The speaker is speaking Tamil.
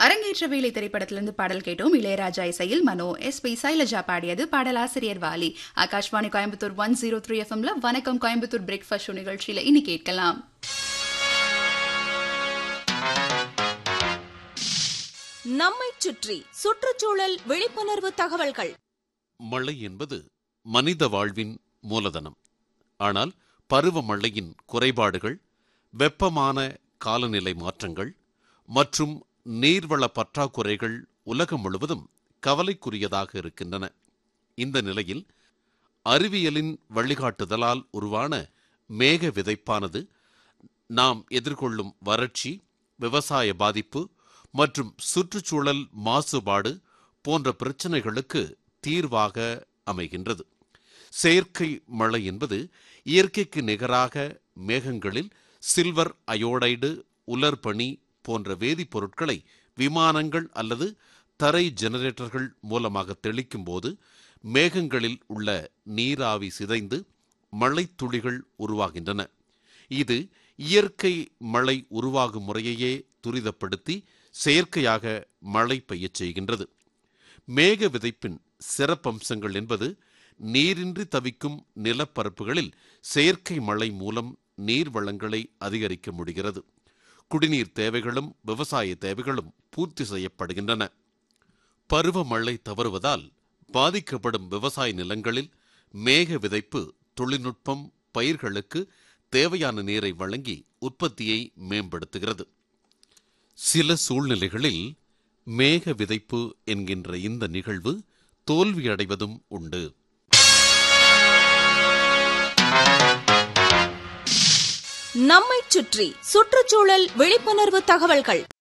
அரங்கேற்ற வேலை திரைப்படத்திலிருந்து பாடல் கேட்டோம் இளையராஜா இசையில் மனோ எஸ் பி சைலஜா பாடியது பாடலாசிரியர் Vaali Akashvani Coimbatore one zero three எஃப்எம்ல வணக்கம் கோயம்புத்தூர் பிரேக்ஃபாஸ்ட் ஷோ நிகழ்ச்சியில இனி கேட்கலாம் நம்மை சுற்றி சுற்றுச்சூழல் விழிப்புணர்வு தகவல்கள் மழை என்பது மனித வாழ்வின் மூலதனம் ஆனால் பருவமழையின் குறைபாடுகள் வெப்பமான காலநிலை மாற்றங்கள் மற்றும் நீர்வள பற்றாக்குறைகள் உலகம் முழுவதும் கவலைக்குரியதாக இருக்கின்றன இந்த நிலையில் அறிவியலின் வழிகாட்டுதலால் உருவான மேக விதைப்பானது நாம் எதிர்கொள்ளும் வறட்சி விவசாய பாதிப்பு மற்றும் சுற்றுச்சூழல் மாசுபாடு போன்ற பிரச்சனைகளுக்கு தீர்வாக அமைகின்றது செயற்கை மழை என்பது இயற்கைக்கு நிகராக மேகங்களில் சில்வர் அயோடைடு உலர்பனி போன்ற வேதிப்பொருட்களை விமானங்கள் அல்லது தரை ஜெனரேட்டர்கள் மூலமாக தெளிக்கும் போது மேகங்களில் உள்ள நீராவி சிதைந்து மழைத்துளிகள் உருவாகின்றன இது இயற்கை மழை உருவாகும் முறையையே துரிதப்படுத்தி செயற்கையாக மழை பெய்யச் செய்கின்றது மேக விதைப்பின் சிறப்பம்சங்கள் என்பது நீரின்றி தவிக்கும் நிலப்பரப்புகளில் செயற்கை மழை மூலம் நீர் வளங்களை அதிகரிக்க முடிகிறது குடிநீர் தேவைகளும் விவசாய தேவைகளும் பூர்த்தி செய்யப்படுகின்றன பருவமழை தவறுவதால் பாதிக்கப்படும் விவசாய நிலங்களில் மேக விதைப்பு தொழில்நுட்பம் பயிர்களுக்கு தேவையான நீரை வழங்கி உற்பத்தியை மேம்படுத்துகிறது சில சூழ்நிலைகளில் மேக விதைப்பு என்கின்ற இந்த நிகழ்வு தோல்வியடைவதும் உண்டு நம்மை சுற்றி சுற்றுச்சூழல் விழிப்புணர்வு தகவல்கள்